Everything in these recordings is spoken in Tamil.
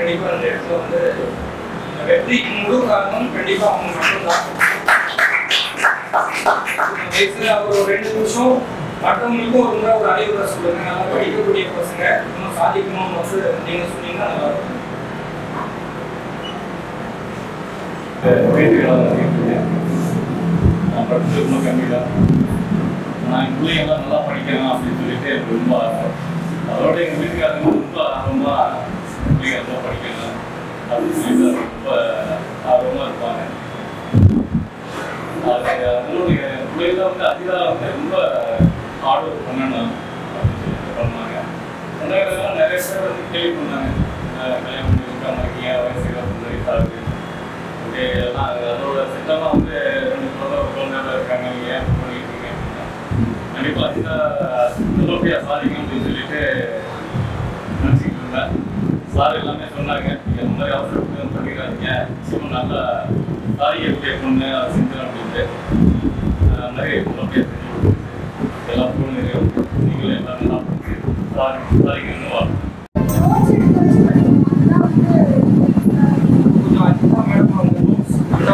கண்டிப்பா இந்த இடத்துல வந்து இந்த வெற்றிக்கு முழு காரணம் கண்டிப்பா அவங்க மட்டும்தான் வயசுல ஒரு ரெண்டு நிமிஷம் மற்றவங்களுக்கும் ஒரு முறை ஒரு அறிவுரை சொல்லுங்க நல்லா படிக்கக்கூடிய பசங்க இன்னும் சாதிக்கணும்னு வந்து நீங்க சொன்னீங்கன்னா நல்லா இருக்கும் வீட்டுகளாக இருக்குது நான் படிச்சது ரொம்ப கம்மி தான் நான் என் பிள்ளைங்கெல்லாம் நல்லா படிக்கணும் அப்படின்னு சொல்லிட்டு எனக்கு ரொம்ப ஆசை அதோட எங்கள் வீட்டுக்காரங்க ரொம்ப ஆர்வமாக பிள்ளைங்க நல்லா படிக்கணும் அப்படின்னு சொல்லிட்டு ரொம்ப ஆர்வமாக இருப்பாங்க அது அதனுடைய பிள்ளைங்க வந்து அதிகம் வந்து ரொம்ப ஹார்ட் ஒர்க் பண்ணணும் அப்படின்னு சொல்லிட்டு பண்ணாங்க முன்னாடி நிறைய பேர் வந்து கேள்வி பண்ணாங்க அஹ் கல்யாணம் பண்ணி இருக்காம இருக்கீங்க வயசு இருபத்தஞ்சு வயசு ஆகுது ஓகே நான் அதோட சித்தமாக வந்து ரெண்டு குழந்தை ஒரு குழந்தை இருக்காங்க நீங்கள் ஏன் இப்படி பண்ணிட்டு இருக்கீங்க அப்படின்னா கண்டிப்பாக அதுதான் நல்லபடியாக சாதிக்கும் அப்படின்னு சொல்லிட்டு நினச்சிக்கிட்டு இருந்தேன் சார் எல்லாமே சொன்னாங்க நீங்கள் இந்த மாதிரி அவசரத்துக்கு பண்ணிடாதீங்க நிச்சயமாக நல்லா சாதிக்கக்கூடிய பொண்ணு அதை செஞ்சோம் அப்படின்ட்டு அஹ் நிறைய நல்லபடியாக செஞ்சு கொடுத்துருக்கு. எல்லா பொண்ணுங்களையும் நீங்களும் எல்லாரும் நல்லா பண்ணி சாதி சாதிக்கணும்னு வாழ்க்கை நோட்ஸ் எடுத்து வச்சு படிக்கணும் அதுதான் வந்து அஹ், கொஞ்சம் அதிகமாக மேடம் அவங்க நோட்ஸ்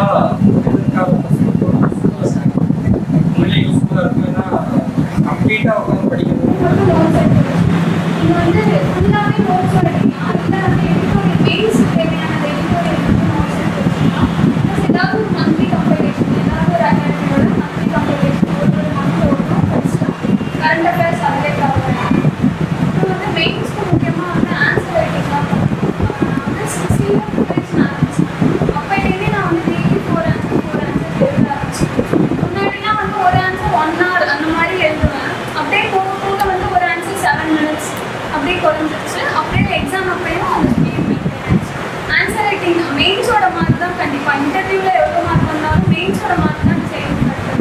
உண்மையிலே யூஸ்ஃபுல்லாக இருக்கும் ஏன்னா கம்ப்ளீட்டாக உட்காந்து படிக்கணும் மட்டும் notes எடுக்கணும். நீங்க வந்து ஃபுல்லாவே notes எடுக்கணும். அதுல வந்து editorial base தேவையான editorial வந்து notes எடுத்து வச்சுக்கலாம். Plus ஏதாவது ஒரு monthly compilation, ஏதாவது ஒரு academy ஓட monthly compilation ஒரு ஒரு month ஓடணும் படிச்சுக்கலாம். Current affairs அதிலே cover ஆயிடும். அப்புறம் வந்து mains க்கு முக்கியமா வந்து answer writing தான் பண்ணணும். நான் வந்து 60 year preparation ஆரம்பிச்சேன். அப்பையிலேருந்தே நான் வந்து daily four answer, four answer எழுத ஆரம்பிச்சேன். முன்னாடிலாம் வந்து ஒரு answer one hour அந்த மாதிரி எழுதுவேன். அப்படியே போக போக வந்து ஒரு answer seven minutes அப்படியே குறைஞ்சிருச்சு. அப்படியே exam அப்பயும் அந்த speed maintain ஆயிடுச்சு. Answer writing mains-ஓட mark தான் கண்டிப்பா இன்டர்வியூல எவ்வளோ மார்க் வந்தாலும் mains-ஓட mark தான் சேரும்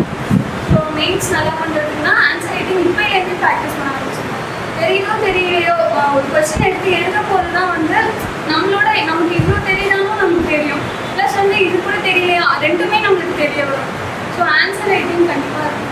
ஸோ மெயின்ஸ் நல்லா பண்ணுறதுக்குன்னா ஆன்சர் ரைட்டிங் இப்போலேருந்து ப்ராக்டிஸ் பண்ண ஆரம்பிச்சிருக்கோம் தெரியுதோ தெரியலையோ அஹ் ஒரு கொஸ்டின் எடுத்து எழுத போது தான் வந்து நம்மளோட நமக்கு இவ்வளோ தெரியுதாலும் நமக்கு தெரியும் ப்ளஸ் வந்து இது கூட தெரியலையா ரெண்டுமே நம்மளுக்கு தெரிய வரும் ஸோ ஆன்சர் ரைட்டிங் கண்டிப்பாக இருக்கும்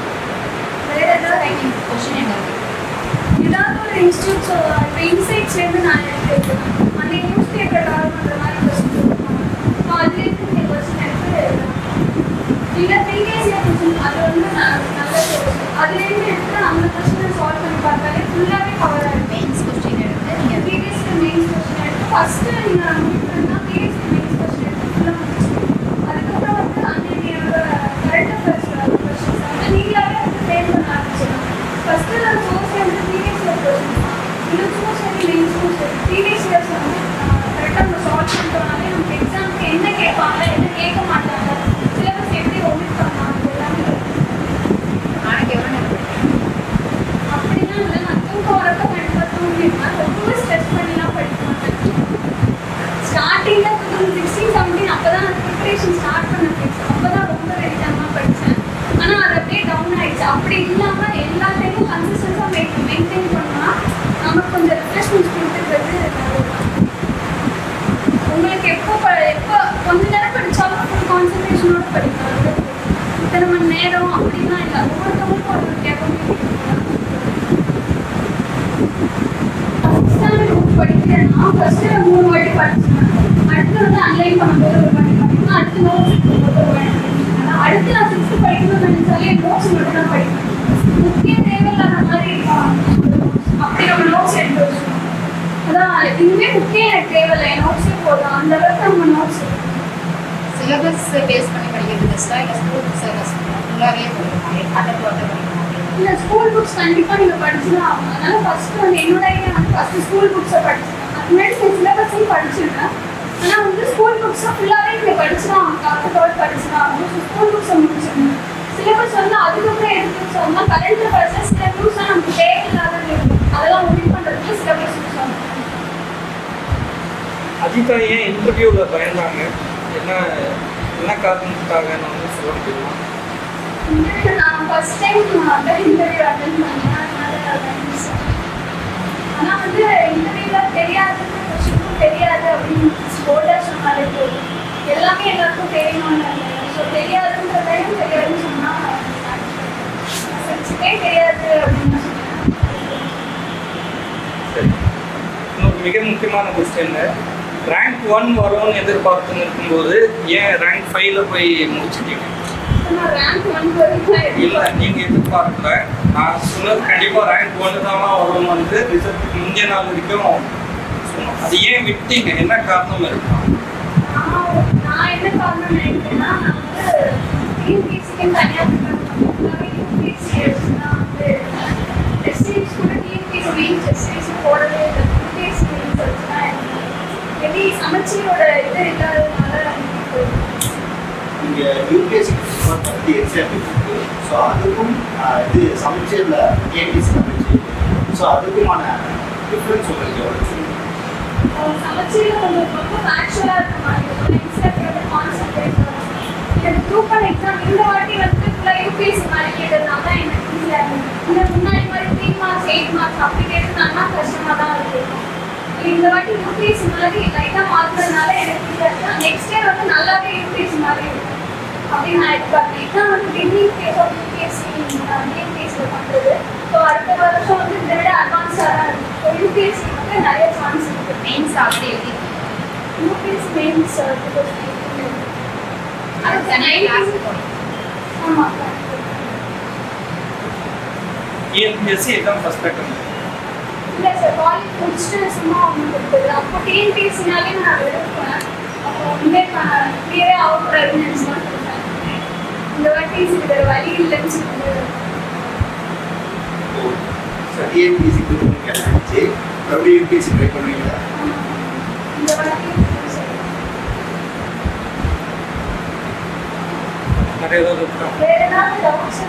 வேறு ஏதாவது ரைட்டிங் கொஷின் என்ன இருக்கு ஏதாவது ஒரு இன்ஸ்டியூட்ஸோ இப்போ இன்சைட்ஸ்லேருந்து நான் எடுத்து வைக்கிறேன் அந்த நியூஸ் பேப்பர் கவர் பண்ணுற மாதிரி கொஸ்டின் கொடுப்பாங்க ஸோ அதுலேருந்து நீங்கள் கொஸ்டின் எடுத்து எழுதலாம் இல்லை ப்ரீவியஸ் இயர் கொஸ்டின் அது வந்து ந- நல்ல source. அதுலேருந்து எடுத்து அந்த கொஸ்டினை சால்வ் பண்ணி பார்த்தாலே ஃபுல்லாகவே கவர் ஆகிடும் மெயின்ஸ் கொஸ்டின் எடுத்து நீங்கள் ப்ரீவியஸ் மெயின்ஸ் கொஸ்டின் எடுத்து ஃபஸ்ட்டு நீங்கள் முடிக்கிறதுனா ப்ரீவியஸ் மெயின்ஸ் கொஸ்டின் எடுத்து ஃபுல்லாக முடிச்சிடும் அதுக்கப்புறம் வந்து அன்னையோட கரண்ட் அஃபேர்ஸ் கொஸ்டின்ஸ் வந்து நீங்களாவே வந்து ட்ரெயின் பண்ண ஆரம்பிச்சிடலாம் ஃபஸ்ட்டு நான் சோர்ஸ் வந்து ப்ரீவியஸ் இயர் கொஸ்டின்ஸ் தான் இன்னும் சரி மெயின்ஸும் சரி ப்ரீவியஸ் இயர்ஸ் வந்து கரெக்டாக நம்ம சால்வ் பண்ணிட்டோம்னாலே நமக்கு எக்ஸாமுக்கு என்ன கேட்பாங்க என்ன கேட்க மாட்டாங்க சிலபஸ் எப்படி ஒமிட் பண்ணலாம் இது எல்லாமே நாளைக்கு எவ்வளோ நேரம் படிப்பீங்க? அப்படிலாம் இல்லை நான் தூக்கம் வரப்ப கண்டிப்பாக தூங்கிடுவேன் ரொம்ப ஸ்ட்ரெஸ் பண்ணிலாம் படிக்க மாட்டேன் ஸ்டார்டிங்கில் டூ தௌசண்ட் சிக்ஸ்டீன் செவன்டீன் அப்போ தான் நான் ப்ரிப்பரேஷன் ஸ்டார்ட் பண்ண ஃபிக்ஸ் அப்போ தான் ரொம்ப வெறித்தனமாக படித்தேன் ஆனால் அது அப்படியே டவுன் ஆயிடுச்சு அப்படி இல்லாமல் எல்லா டைமும் கன்சிஸ்டன்ஸாக மெயின் மெயின்டைன் பண்ணோம்னா நமக்கு கொஞ்சம் ரிஃப்ரெஷ்மெண்ட்ஸ் கொடுத்துக்கிறது நல்லதுதான். உங்களுக்கு எப்போ ப எப்போ கொஞ்ச நேரம் படித்தாலும் ஃபுல் கான்சன்ட்ரேஷனோட படிக்கலாம் இத்தனை மணி நேரம் அப்படிலாம் இல்லை ஒவ்வொருத்தவங்களுக்கும் ஒரு வித்தியாசம் ஸ்டாண்டர்ட் புக் படிக்கிறேன்னா ஃபர்ஸ்ட் மூணு வாட்டி படிச்சேன் அடுத்து வந்து அன்லைன் பண்ணும்போது ஒரு வாட்டி படிக்கணும் அடுத்து நோட்ஸ் போது ஒரு வாட்டி படிக்கணும் அடுத்து நான் சிக்ஸ்த் படிக்கணும்னு நினைச்சாலே நோட்ஸ் மட்டும் தான் படிப்பேன் முக்கிய தேவையில்லாத மாதிரி இருக்கும் அப்படி நம்ம நோட்ஸ் எடுத்து வச்சுக்கணும் அதான் இதுவுமே முக்கியம் எனக்கு தேவையில்லை நோட்ஸே போதும் அந்த அளவுக்கு நம்ம நோட்ஸ் சிலபஸ் பேஸ் பண்ணி படிக்கிறது பெஸ்ட்டா இல்லை ஸ்கூல் சிலபஸ் ஃபுல்லாகவே படிக்கணும் அட்டை டு அட்டை படிக்கணும் இல்லை ஸ்கூல் புக்ஸ் கண்டிப்பாக நீங்கள் படிச்சு தான் ஆகணும் அதனால ஃபஸ்ட்டு வந்து என்னோட ஐடியா வந்து ஃபஸ்ட்டு ஸ்கூல் புக்ஸை படிச்சிருக்கேன் அது முன்னாடி நான் சிலபஸையும் படிச்சிருக்கேன் ஆனால் வந்து ஸ்கூல் புக்ஸை ஃபுல்லாகவே நீங்கள் படிச்சு தான் ஆகணும் காலத்தோடு படிச்சு தான் ஆகணும் ஸோ ஸ்கூல் புக்ஸை முடிச்சிருக்கணும் சிலபஸ் வந்து அதுக்கப்புறம் எடுத்து வச்சோம்னா கரண்ட் அஃபேர்ஸில் சில நியூஸாக நமக்கு தேவையில்லாதது இருக்கும் அதெல்லாம் ஒமிட் பண்ணுறதுக்கு சிலபஸ் யூஸ் ஆகும் அஜிதா ஏன் இன்டர்வியூவில் பயந்தாங்க என்ன என்ன காரணத்துக்காக நான் வந்து சொல்ல முடியுமா இன்டர்வியூ நான் ஃபர்ஸ்ட் டைம் வந்து இன்டர்வியூ அட்டன் பண்ணேன் அதனால பயந்துச்சேன். ஆனா வந்து இன்டர்வியூல தெரியாது கொஸ்டினும் தெரியாது அப்படின்னு போர்டா சொன்னாலே போதும் எல்லாமே எல்லாருக்கும் தெரியணும்னு இல்லை ஸோ தெரியாதுன்றதையும் தெரியாதுன்னு சொன்னா சர்ச்சுக்கே தெரியாது அப்படின்னு சொன்னேன் சரி இன்னொரு மிக முக்கியமான கொஸ்டின் ரேங்க் ஒன் வரும்னு எதிர்பார்த்து இருக்கும்போது ஏன் ரேங்க் ஃபைவ்ல போய் முடிச்சிட்டீங்க நான் ரேங்க் ஒன் வரைக்கும் இல்லை நீங்கள் எதிர்பார்க்கல நான் சொன்னது கண்டிப்பாக ரேங்க் ஒன்று தான் வரும் வந்து ரிசல்ட்டுக்கு முந்தைய நாள் வரைக்கும் சொன்னோம் அது ஏன் விட்டீங்க என்ன காரணம் இருக்கும் நான் நான் என்ன காரணம் நினைக்கிறேன்னா நான் வந்து டிஎன்பிஎஸ்சிக்கு தனியாக யூபிஎஸ்சி நான் வந்து டெஸ்டிங்ஸ் கூட டிஎன்பிஎஸ்சி மெயின் டெஸ்டிங்ஸ் போடவே இல்லை யூபிஎஸ்சி மெயின் வச்சுதான் எனக்கு மேபி சமச்சீரோட இது இல்லாததுனால எனக்கு இங்கே யூபிஎஸ்சி பற்றி எக்ஸாம் இருக்கு ஸோ அதுக்கும் ஆஹ், இது சமைச்சரில் ஏபிஎஸ்சி சமைச்சு ஸோ அதுக்குமான டிஃப்ரென்ஸ் உங்களுக்கு எவ்வளோ தெரியும்? சமச்சீர் உங்களுக்கு ரொம்ப ஆக்சுவலாக இருக்க மாதிரி இருக்கும் எக்ஸ்ட்ரா கான்சென்ட்ரேட் எனக்கு குரூப் ஒன் எக்ஸாம் இந்த வாட்டி வந்து ஃபுல்லாக யூபிஎஸ்சி மாதிரி கேட்டதுனால தான் எனக்கு ஈஸியாக இருந்தது இந்த முன்னாடி மாதிரி த்ரீ மார்க்ஸ் எயிட் மார்க்ஸ் அப்படி கேட்டதுனால கஷ்டமாக தான் இருக்கும் இந்த வாட்டி யூபிஎஸ்சி மாதிரி லைட்டாக மாற்றுறதுனால எனக்கு ஈஸியாக இருக்கு நெக்ஸ்ட் இயர் வந்து நல்லாவே யூபிஎஸ்சி மாதிரி இருக்கும் அப்படின்னு நான் எதிர்பார்த்தேன் இதான் வந்து பிகினிங் ஃபேஸ் ஆஃப் யூபிஎஸ்சி டிஎன்பிஎஸ்சியில் பண்ணுறது ஸோ அடுத்த வருஷம் வந்து இதை விட அட்வான்ஸாக தான் இருக்கும் ஸோ யூபிஎஸ்சி வந்து நிறைய சான்ஸ் இருக்குது மெயின்ஸ் ஆல்ரெடி எழுதி யூபிஎஸ் மெயின்ஸ் அது தனியாக கிளாஸ் போகணும் ஆமாம் டிஎன்பிஎஸ்சி எக்ஸாம் ஃபஸ்ட் அட்டம் இல்லை சார் காலேஜ் முடிச்சுட்டு சும்மா ஒன்று கொடுத்தது அப்போ டிஎன்பிஎஸ்சினாலே நான் எடுப்பேன் அப்போ வந்து நான் கிளியரே ஆகக்கூடாதுன்னு நினச்சி தான் கொடுத்தேன் இந்த வாட்டி சரி வேறு வழி இல்லைன்னு சொல்லிட்டு ஸோ டிஎன்பிஎஸ்சி கொடுக்கணும் கேட்டாச்சு மறுபடியும் யூபிஎஸ்சி ட்ரை பண்ணுவீங்களா ஆமா. இந்த வாட்டி சரி. நிறைய ஏதாவது இருக்கா வேறு ஏதாவது டவுட்ஸ்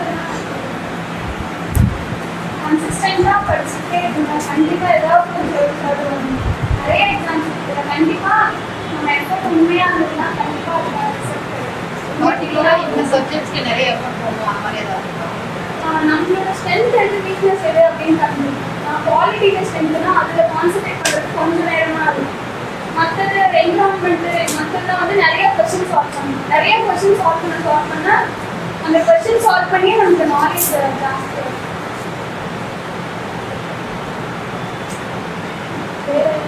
கன்சிஸ்டண்டாக படிச்சுட்டே இருந்தேன் கண்டிப்பாக ஏதாவது ஒரு ஜோடி வரும் நிறைய எக்ஸாம்ஸ் இருக்குது கண்டிப்பாக நம்ம எஃபர்ட் உண்மையாக இருந்ததுன்னா கண்டிப்பாக அதில் ரிசல்ட் பர்டிகுலராக இந்த சப்ஜெக்ட்ஸ்க்கு நிறைய எஃபர்ட் போகணும் அந்த மாதிரி ஏதாவது இருக்கா? ஆஹ் நம்மளோட ஸ்ட்ரென்த் எது வீக்னஸ் எது அப்படின்னு கற்றுக்கணும் நான் குவாலிட்டியில் ஸ்ட்ரென்த்னா அதில் கான்சென்ட்ரேட் பண்ணுறது கொஞ்சம் நேரமாக இருக்கும் மற்றது என்வரான்மெண்ட்டு மற்றதில் வந்து நிறைய கொஸ்டின் சால்வ் பண்ணணும் நிறைய கொஸ்டின் சால்வ் பண்ண சால்வ் பண்ண அந்த கொஸ்டின் சால்வ் பண்ணியே நமக்கு நாலேஜ் ஜாஸ்தி வரும். வேற